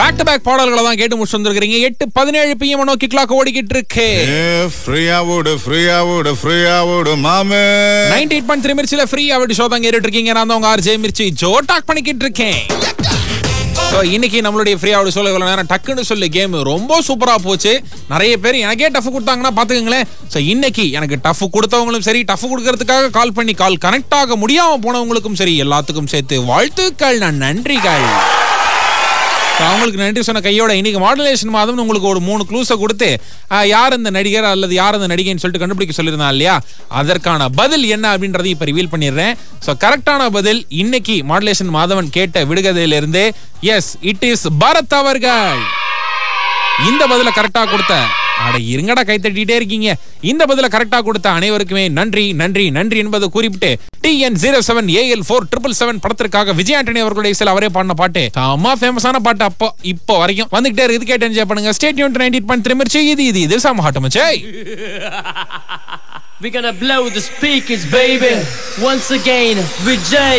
Back to back பாடல்களை தான் கேட்டு முடிச்சு வந்திருக்கீங்க எட்டு பதினேழு பிஎம் நோக்கி கிளாக் ஓடிக்கிட்டு இருக்கு ஃப்ரீயா ஓடு ஃப்ரீயா ஓடு ஃப்ரீயா ஓடு மாமே நைன்டி எயிட் பாயிண்ட் த்ரீ மிர்ச்சில ஃப்ரீ அவடி ஷோ தான் கேட்டுட்டு இருக்கீங்க நான் தான் உங்க ஆர்ஜே மிர்ச்சி ஜோ டாக் பண்ணிக்கிட்டு இருக்கேன் So, இன்னைக்கு நம்மளுடைய ஃப்ரீ ஆவுடு சொல்ல இவ்வளவு நேரம் டக்குன்னு சொல்லு கேம் ரொம்ப சூப்பரா போச்சு நிறைய பேர் எனக்கே டஃப் கொடுத்தாங்கன்னா பாத்துக்கங்களேன் ஸோ இன்னைக்கு எனக்கு டஃப் கொடுத்தவங்களும் சரி டஃப் கொடுக்கறதுக்காக கால் பண்ணி கால் கனெக்ட் ஆக முடியாம போனவங்களுக்கும் சரி எல்லாத்துக்கும் சேர்த்து வாழ்த்துக்கள் நான் நன்றிகள் So, அவங்களுக்கு நன்றி சொன்ன கையோட இன்னைக்கு மாடுலேஷன் மாதம் உங்களுக்கு ஒரு மூணு க்ளூஸை கொடுத்து ஆஹ், யார் இந்த நடிகர் அல்லது யார் இந்த நடிகைன்னு சொல்லிட்டு கண்டுபிடிக்க சொல்லியிருந்தா இல்லையா அதற்கான பதில் என்ன அப்படின்றதையும் இப்ப ரிவீல் பண்ணிடுறேன் ஸோ கரெக்டான பதில் இன்னைக்கு மாடுலேஷன் மாதவன் கேட்ட விடுகதையிலிருந்து எஸ் இட் இஸ் பரத் அவர்கள் இந்த பதில கரெக்டா கொடுத்த அட இருங்கடா கை தட்டிட்டே இருக்கீங்க இந்த பதில கரெக்டா கொடுத்த அனைவருக்குமே நன்றி நன்றி நன்றி என்பதை குறிப்பிட்டு T N zero seven AL four triple seven படத்திற்காக விஜய் ஆண்டனி அவர்களுடைய சில அவரே பாடின பாட்டு அம்மா ஃபேமஸான பாட்டு அப்போ இப்போ வரைக்கும் வந்துகிட்டே இருக்குது கேட்டு என்ஜாய் பண்ணுங்க ஸ்டேட் யூன் நைன்டி பாயிண்ட் த்ரீ இது இது இது சாம ஹாட்டமச்சே We're gonna blow the speakers, baby. Once again, with Jay.